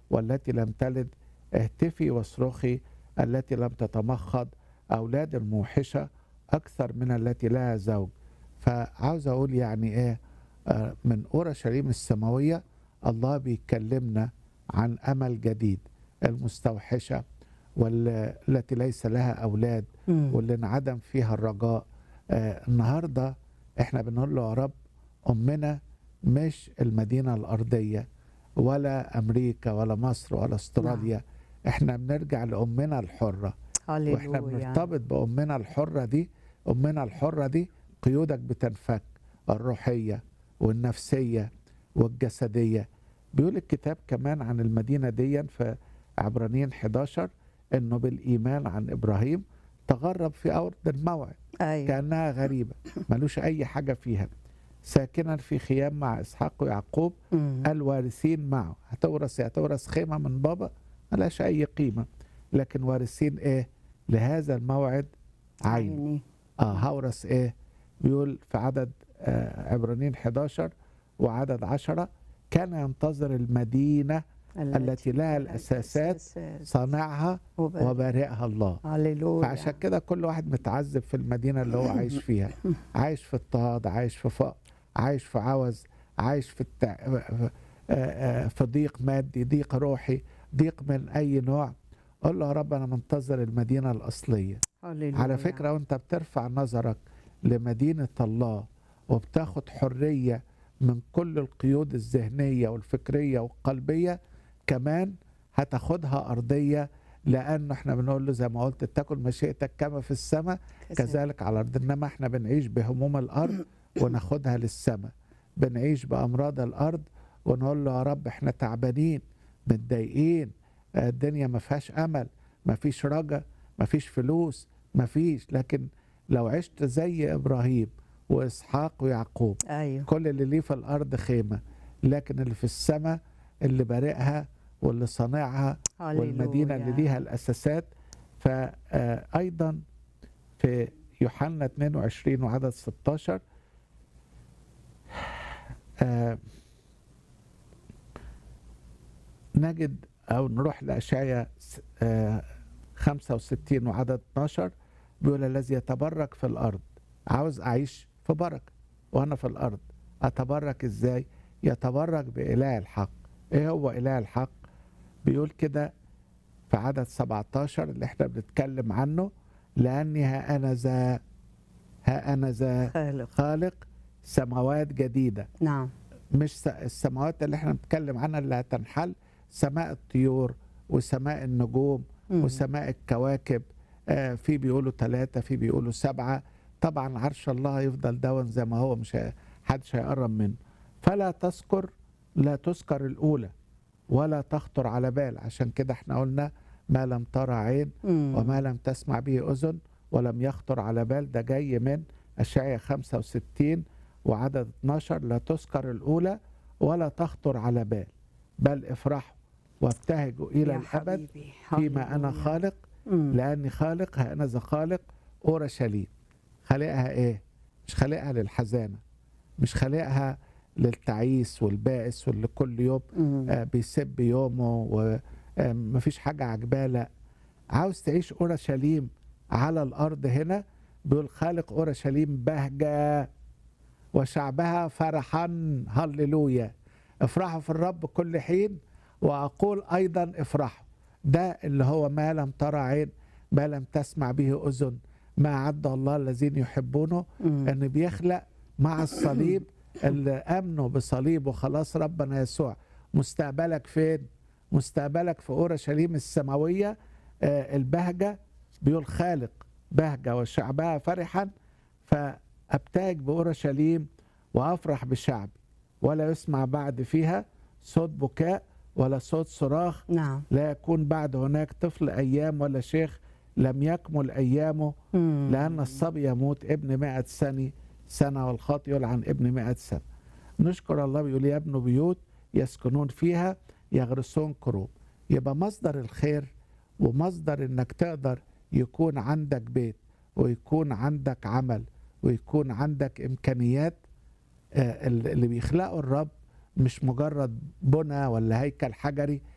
والتي لم تلد اهتفي واصرخي التي لم تتمخض أولاد الموحشة أكثر من التي لها زوج فعاوز أقول يعني إيه آه، من أورشليم السماوية الله بيكلمنا عن أمل جديد المستوحشة والتي ليس لها أولاد مم. واللي انعدم فيها الرجاء آه النهارده احنا بنقول له يا رب امنا مش المدينه الارضيه ولا امريكا ولا مصر ولا استراليا احنا بنرجع لامنا الحره واحنا هللويا بنرتبط بامنا الحره دي امنا الحره دي قيودك بتنفك الروحيه والنفسيه والجسديه بيقول الكتاب كمان عن المدينه دي في عبرانيين 11 انه بالايمان عن ابراهيم تغرب في ارض الموعد ايوه كانها غريبه ملوش اي حاجه فيها ساكنا في خيام مع اسحاق ويعقوب مم. الوارثين معه هتورث إيه؟ هتورث خيمه من بابا ملهاش اي قيمه لكن وارثين ايه لهذا الموعد عين عيني اه هورث ايه بيقول في عدد آه عبرانيين 11 وعدد 10 كان ينتظر المدينه التي لها الأساسات صانعها وبارك. وبارئها الله هللويا فعشان كده كل واحد متعذب في المدينه اللي هو عايش فيها عايش في اضطهاد عايش في فقر عايش في عوز عايش في التع... آه، آه، في ضيق مادي ضيق روحي ضيق من اي نوع قول له يا رب انا منتظر المدينه الاصليه هللويا على فكره وانت بترفع نظرك لمدينه الله وبتاخد حريه من كل القيود الذهنيه والفكريه والقلبيه كمان هتاخدها ارضيه لان احنا بنقول له زي ما قلت تاكل مشيئتك كما في السماء كذلك على الارض انما احنا بنعيش بهموم الارض وناخدها للسماء بنعيش بامراض الارض ونقول له يا رب احنا تعبانين متضايقين آه، الدنيا ما فيهاش امل ما فيش رجا ما فيش فلوس ما فيش لكن لو عشت زي ابراهيم واسحاق ويعقوب ايوه كل اللي ليه في الارض خيمه لكن اللي في السماء اللي بارئها واللي صانعها والمدينه اللي هللويا. ليها الاساسات فايضا في يوحنا 22 وعدد 16 آه، نجد او نروح لاشعيا س- آه، 65 وعدد 12 بيقول الذي يتبرك في الارض عاوز اعيش في بركه وانا في الارض اتبرك ازاي يتبرك باله الحق ايه هو اله الحق بيقول كده في عدد 17 اللي احنا بنتكلم عنه لاني ها انا ذا ها انا ذا خالق خالق سماوات جديده نعم مش س- السماوات اللي احنا بنتكلم عنها اللي هتنحل سماء الطيور وسماء النجوم مم. وسماء الكواكب آه في بيقولوا ثلاثة في بيقولوا سبعة طبعا عرش الله يفضل دون زي ما هو مش ه- حدش هيقرب منه فلا تذكر لا تذكر الأولى ولا تخطر على بال عشان كده احنا قلنا ما لم ترى عين مم. وما لم تسمع به أذن ولم يخطر على بال ده جاي من أشعية 65 وعدد 12 لا تذكر الأولى ولا تخطر على بال بل افرحوا وابتهجوا إلى يا الأبد حبيبي. فيما أنا هللويا. خالق مم. لأني خالق ها أنا ذا خالق أورشليم خالقها إيه؟ مش خالقها للحزانة مش خالقها للتعيس والبائس واللي كل يوم مم. آه، بيسب يومه ومفيش حاجة عجباه لا عاوز تعيش أورشليم على الأرض هنا بيقول خالق أورشليم بهجة وشعبها فرحا هللويا افرحوا في الرب كل حين وأقول أيضا افرحوا ده اللي هو ما لم ترى عين ما لم تسمع به أذن ما عد الله الذين يحبونه مم. ان بيخلق مع الصليب اللي امنوا بصليب وخلاص ربنا يسوع مستقبلك فين مستقبلك في اورشليم السماويه آه البهجه بيقول خالق بهجه وشعبها فرحا فابتهج باورشليم وافرح بشعبي ولا يسمع بعد فيها صوت بكاء ولا صوت صراخ نعم لا يكون بعد هناك طفل ايام ولا شيخ لم يكمل ايامه مم. لأن الصبي يموت ابن مائة سنة سنة والخاطئ يلعن ابن مائة سنة نشكر الله بيقول يبنوا بيوت يسكنون فيها يغرسون كروب يبقى مصدر الخير ومصدر انك تقدر يكون عندك بيت ويكون عندك عمل ويكون عندك امكانيات آه، اللي بيخلقه الرب مش مجرد بنى ولا هيكل حجري